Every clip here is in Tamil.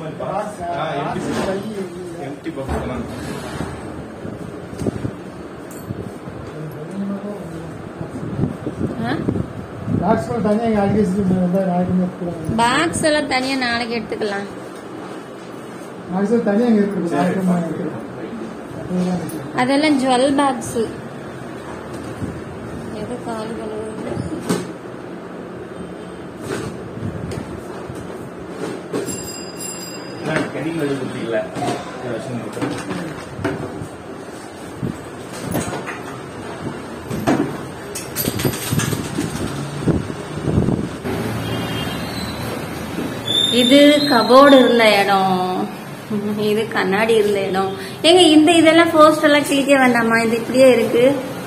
பாக்ஸ் எம்டி பாக்ஸ் எல்லாம் பாக்ஸ் கூட தனியாக எங்கள் அடிக்கடி நாளைக்கு எடுத்துக்கலாம் பாக்ஸ் எல்லாம் தனியா நாளைக்கு எடுத்துக்கலாம் நாளைக்கு தனியாக இங்கே இருக்குது நாளைக்கு எடுத்துக்கலாம் அப்படியே அதெல்லாம் ஜுவல் பாக்ஸ் எது கால் பண்ணுவது கடியில் எழுதி கொடுத்தீங்களா இந்த வருஷம் கொடுக்குறேன். இது கபோர்டு இருந்த இடம் இது கண்ணாடி இருந்த இடம் ஏங்க இந்த இதெல்லாம் போஸ்ட் எல்லாம் கிழிக்க வேண்டாமா இது இப்படியே இருக்கு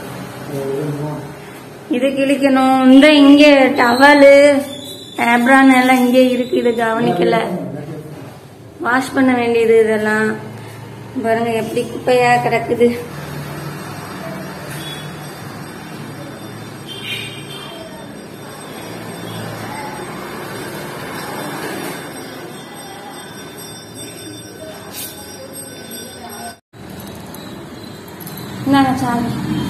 இது கிழிக்கணும் இந்த இங்க டவலு டேப்ரான் எல்லாம் இங்கே இருக்கு இது கவனிக்கல வாஷ் பண்ண வேண்டியது இதெல்லாம் பாருங்க எப்படி குப்பையா கிடக்குது இந்தாங்க சாமி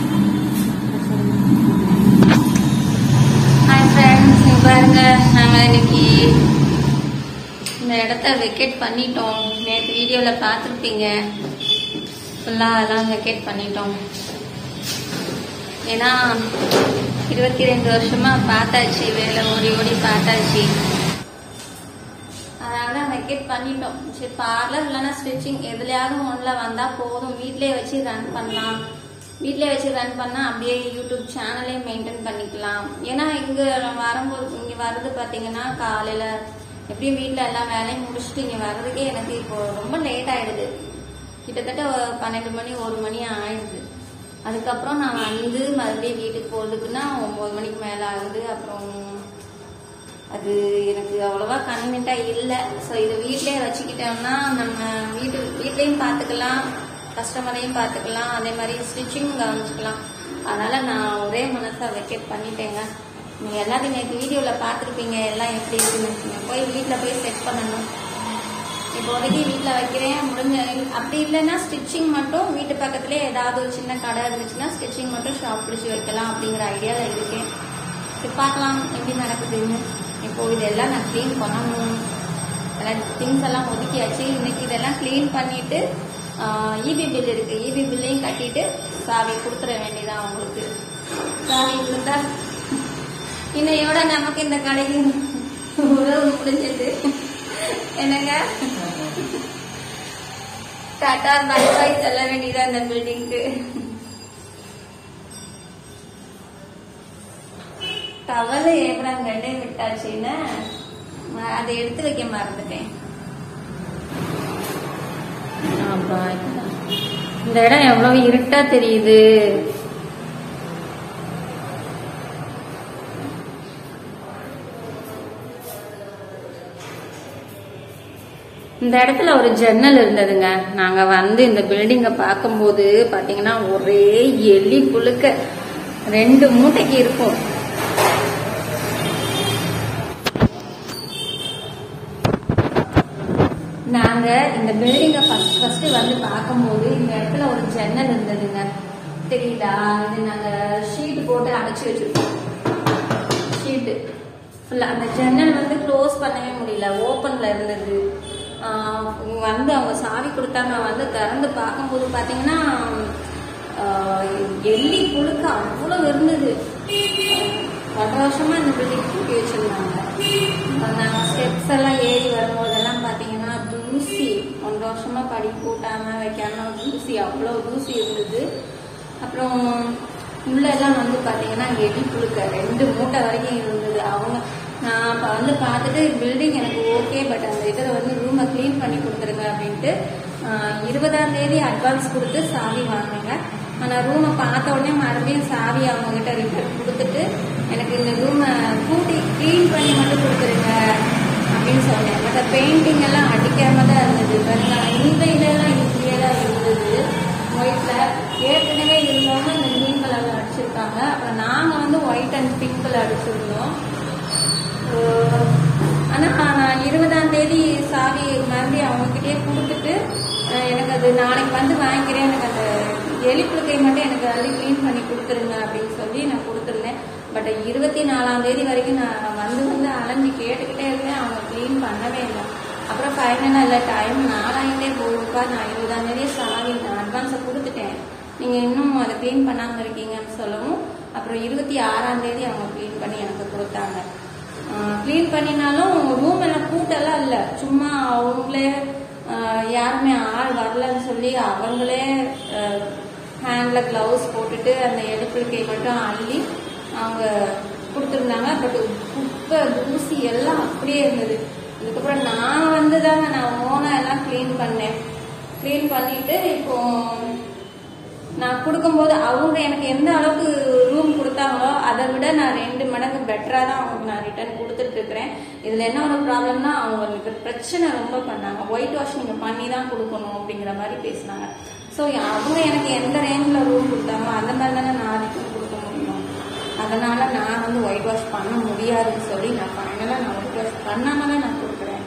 ஹாய் ஃப்ரெண்ட்ஸ் இங்க பாருங்க நாங்க இன்னைக்கு இந்த இடத்த வெக்கேட் பண்ணிட்டோம் நேற்று வீடியோவில் பார்த்துருப்பீங்க ஃபுல்லாக அதெல்லாம் வெக்கேட் பண்ணிட்டோம் ஏன்னா இருபத்தி ரெண்டு வருஷமா பார்த்தாச்சு வேலை ஓடி ஓடி பார்த்தாச்சு அதனால வெக்கேட் பண்ணிட்டோம் சரி பார்லர் இல்லைன்னா ஸ்டிச்சிங் எதுலையாவது ஒன்றில் வந்தால் போதும் வீட்டிலேயே வச்சு ரன் பண்ணலாம் வீட்டிலே வச்சு ரன் பண்ணால் அப்படியே யூடியூப் சேனலே மெயின்டைன் பண்ணிக்கலாம் ஏன்னா இங்கே வரும்போது இங்கே வர்றது பார்த்தீங்கன்னா காலையில் எப்படியும் வீட்டில் எல்லா வேலையும் முடிச்சுட்டு இங்கே வர்றதுக்கே எனக்கு இப்போ ரொம்ப லேட் ஆயிடுது கிட்டத்தட்ட ஒரு பன்னெண்டு மணி ஒரு மணி ஆயிடுது அதுக்கப்புறம் நான் வந்து மறுபடியும் வீட்டுக்கு போகிறதுக்குன்னா ஒம்பது மணிக்கு மேலே ஆகுது அப்புறம் அது எனக்கு அவ்வளோவா கன்வீனியண்ட்டாக இல்லை ஸோ இது வீட்டிலே வச்சுக்கிட்டோம்னா நம்ம வீட்டு வீட்லேயும் பார்த்துக்கலாம் கஸ்டமரையும் பார்த்துக்கலாம் அதே மாதிரி ஸ்டிச்சிங் கவனிச்சுக்கலாம் அதனால நான் ஒரே மனசா வெக்கேட் பண்ணிட்டேங்க நீங்க எல்லாத்தையும் நேற்று வீடியோவில் பார்த்துருப்பீங்க எல்லாம் எப்படி இருக்குன்னு நீங்க போய் வீட்டில் போய் செட் பண்ணணும் இப்போதைக்கு வீட்டில் வைக்கிறேன் முடிஞ்ச அப்படி இல்லைன்னா ஸ்டிச்சிங் மட்டும் வீட்டு பக்கத்துலேயே ஏதாவது ஒரு சின்ன கடை இருந்துச்சுன்னா ஸ்டிச்சிங் மட்டும் ஷாப் பிடிச்சி வைக்கலாம் அப்படிங்கிற ஐடியாவில் இருக்கேன் சரி பார்க்கலாம் எப்படி நடக்குதுன்னு இப்போ இதெல்லாம் நான் க்ளீன் பண்ணணும் எல்லாம் திங்ஸ் எல்லாம் ஒதுக்கியாச்சு இன்னைக்கு இதெல்லாம் க்ளீன் பண்ணிட்டு இபி பில் இருக்கு இபி பில்லையும் கட்டிட்டு சாவி கொடுத்துட வேண்டியதான் அவங்களுக்கு சாவி கொடுத்தா இன்னையோட நமக்கு இந்த கடைக்கு உறவு முடிஞ்சது என்னங்க டாட்டா பை பை சொல்ல வேண்டியதா இந்த பில்டிங்க்கு டவல் ஏப்ரம் ரெண்டே விட்டாச்சுன்னு நான் அதை எடுத்து வைக்க மறந்துட்டேன் அப்பா, இந்த இடம் எவ்வளவு இருட்டா தெரியுது இந்த இடத்துல ஒரு ஜன்னல் இருந்ததுங்க நாங்க வந்து இந்த பில்டிங்க பார்க்கும்போது பாத்தீங்கன்னா ஒரே எலி புழுக்க ரெண்டு மூட்டைக்கு இருக்கும் நாங்க இந்த பில்டிங்க ஃபர்ஸ்ட் ஃபர்ஸ்ட் வந்து பார்க்கும்போது இந்த இடத்துல ஒரு ஜன்னல் இருந்ததுங்க தெரியுதா இது நாங்க ஷீட் போட்டு அடைச்சி வச்சிருக்கோம் ஷீட்டு ஃபுல்லா அந்த ஜன்னல் வந்து க்ளோஸ் பண்ணவே முடியல ஓப்பன்ல இருந்தது ஆஹ் இங்க வந்து அவங்க சாவி கொடுத்தாங்க வந்து திறந்து பார்க்கும்போது பாத்தீங்கன்னா ஆஹ் எள்ளி புழுக்க அவ்வளவு இருந்தது பல வருஷமா இந்த பில்டிங் தூக்கி வச்சிருந்தாங்க நாங்க ஸ்டெப்ஸ் எல்லாம் ஏறி வரும்போதெல்லாம் பாத்தீங்கன்னா தூசி ஒன்றரை வருஷமா படி கூட்டாம வைக்காம தூசி அவ்வளவு தூசி இருந்தது அப்புறம் உள்ள எல்லாம் வந்து பாத்தீங்கன்னா எலி புழுக்க ரெண்டு மூட்டை வரைக்கும் இருந்தது அவங்க நான் அப்ப வந்து பார்த்துட்டு பில்டிங் எனக்கு ஓகே பட் அந்த இதில் வந்து ரூமை க்ளீன் பண்ணி கொடுத்துருங்க அப்படின்ட்டு ஆஹ் இருபதாம் தேதி அட்வான்ஸ் கொடுத்து சாவி வாங்கினேங்க ஆனால் ரூமை பார்த்த உடனே மறுபடியும் சாவி அவங்க கிட்ட ரிட்டர்ன் கொடுத்துட்டு எனக்கு இந்த ரூமை கூட்டி க்ளீன் பண்ணி மட்டும் கொடுத்துருங்க அப்படின்னு சொன்னேன் மற்ற பெயிண்டிங் எல்லாம் அடிக்காம தான் இருந்தது பாருங்க இந்த இதெல்லாம் இப்படியே தான் இருந்தது ஒயிட்ல ஏற்கனவே இருந்தவங்க இந்த கிரீன் கலர்ல அடிச்சிருக்காங்க அப்புறம் நாங்க வந்து ஒயிட் அண்ட் பிங்க் கலர் அடிச்சிருந்தோம் ஆனா நான் இருபதாம் தேதி சாவி மறுபடியும் அது நாளைக்கு வந்து வாங்கிக்கிறேன் எனக்கு அந்த எலிப்புழுக்கை மட்டும் எனக்கு வந்து க்ளீன் பண்ணி கொடுத்துருங்க அப்படின்னு சொல்லி நான் கொடுத்துருந்தேன் பட் இருபத்தி நாலாம் தேதி வரைக்கும் நான் வந்து வந்து அலைஞ்சு கேட்டுக்கிட்டே இருந்தேன் அவங்க க்ளீன் பண்ணவே இல்லை அப்புறம் ஃபைனலாக இல்லை டைம் நாலாயிரே போகுதுப்பா நான் இருபதாம் தேதி சாவி நான் அட்வான்ஸை கொடுத்துட்டேன் நீங்கள் இன்னும் அதை க்ளீன் பண்ணாமல் இருக்கீங்கன்னு சொல்லவும் அப்புறம் இருபத்தி ஆறாம் தேதி அவங்க க்ளீன் பண்ணி எனக்கு கொடுத்தாங்க க்ளீன் பண்ணினாலும் ரூம் எல்லாம் கூட்டெல்லாம் இல்லை சும்மா அவங்களே ஆஹ், யாருமே ஆள் வரலன்னு சொல்லி அவங்களே ஹேண்டில் க்ளவுஸ் போட்டுட்டு அந்த எடுப்பிற்கை மட்டும் அள்ளி அவங்க கொடுத்துருந்தாங்க பட் குப்பை தூசி எல்லாம் அப்படியே இருந்தது இதுக்கப்புறம் நான் வந்து தாங்க நான் ஓனாக எல்லாம் க்ளீன் பண்ணேன் க்ளீன் பண்ணிட்டு இப்போ நான் கொடுக்கும்போது அவங்க எனக்கு எந்த அளவுக்கு ரூம் கொடுத்தாங்களோ அதை விட நான் ரெண்டு மடங்கு பெட்டராக தான் அவங்களுக்கு நான் ரிட்டர்ன் கொடுத்துட்டு இருக்கிறேன் இதில் என்ன ஒரு ப்ராப்ளம்னா அவங்களுக்கு பிரச்சனை ரொம்ப பண்ணாங்க ஒயிட் வாஷ் நீங்கள் பண்ணி தான் கொடுக்கணும் அப்படிங்கிற மாதிரி பேசினாங்க ஸோ அவங்க எனக்கு எந்த ரேஞ்சில் ரூம் கொடுத்தாங்களோ அந்த மாதிரி தானே நான் ரிட்டர்ன் கொடுக்க முடியும் அதனால நான் வந்து ஒயிட் வாஷ் பண்ண முடியாதுன்னு சொல்லி நான் ஃபைனலாக நான் ஒயிட் வாஷ் பண்ணாம தான் நான் கொடுக்குறேன்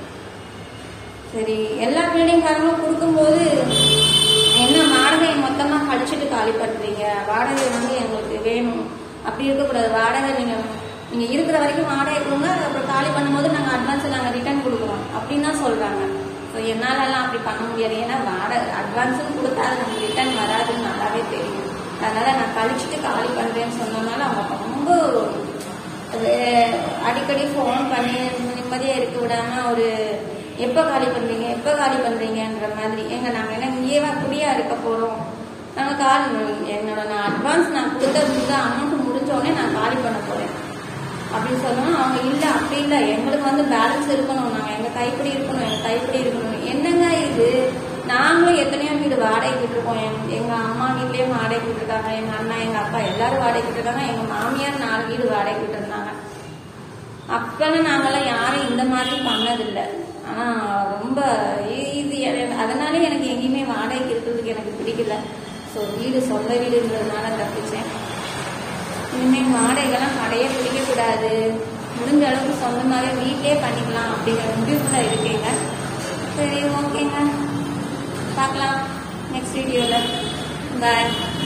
சரி எல்லா பில்டிங்காரங்களும் கொடுக்கும்போது என்ன வாடகையை மொத்தமா கழிச்சிட்டு காலி பண்றீங்க வாடகை வந்து எங்களுக்கு வேணும் அப்படி இருக்கக்கூடாது வாடகை நீங்க நீங்க இருக்கிற வரைக்கும் வாடகை கொடுங்க அப்புறம் காலி பண்ணும்போது நாங்க அட்வான்ஸ் நாங்க ரிட்டர்ன் கொடுக்குறோம் அப்படின்னு தான் சொல்றாங்க ஸோ என்னால எல்லாம் அப்படி பண்ண முடியாது ஏன்னா வாடகை அட்வான்ஸும் கொடுத்தா அது நமக்கு ரிட்டர்ன் வராதுன்னு நல்லாவே தெரியும் அதனால நான் கழிச்சிட்டு காலி பண்றேன்னு சொன்னதுனால அவங்க ரொம்ப அது அடிக்கடி ஃபோன் பண்ணி நிம்மதியா இருக்க விடாம ஒரு எப்போ காலி பண்றீங்க எப்போ காலி பண்றீங்கன்ற மாதிரி எங்க நாங்க என்ன இங்கேவா குடியா இருக்க போறோம் நாங்க காலி என்னோட நான் அட்வான்ஸ் நான் கொடுத்தது அமௌண்ட் முடிஞ்ச உடனே நான் காலி பண்ண போறேன் அப்படின்னு சொன்னோம் அவங்க இல்ல அப்படி இல்ல எங்களுக்கு வந்து பேலன்ஸ் இருக்கணும் நாங்க எங்க கைப்பிடி இருக்கணும் எங்க கைப்பிடி இருக்கணும் என்னங்க இது நாங்களும் எத்தனையோ வீடு வாடகை விட்டுருக்கோம் எங்க- எங்க அம்மா வீட்லயும் வாடகை விட்டுருக்காங்க எங்க அண்ணா எங்க அப்பா எல்லாரும் வாடகை விட்டுருக்காங்க எங்க மாமியார் நாலு வீடு வாடகை விட்டுருந்தாங்க அப்பெல்லாம் நாங்கெல்லாம் யாரும் இந்த மாதிரி பண்ணதில்லை ஆனா ரொம்ப இது அதனால எனக்கு எங்கேயுமே வாடகைக்கு இருக்கிறதுக்கு எனக்கு பிடிக்கல ஸோ வீடு சொந்த வீடுன்றதுனால தப்பிச்சேன் இனிமேல் வாடகைலாம் கடையே பிடிக்கக்கூடாது முடிஞ்ச அளவுக்கு சொந்தமாகவே வீட்லயே பண்ணிக்கலாம் அப்படிங்கிற முடிவுல இருக்கேங்க சரி ஓகேங்க பார்க்கலாம் நெக்ஸ்ட் வீடியோவில் பாய்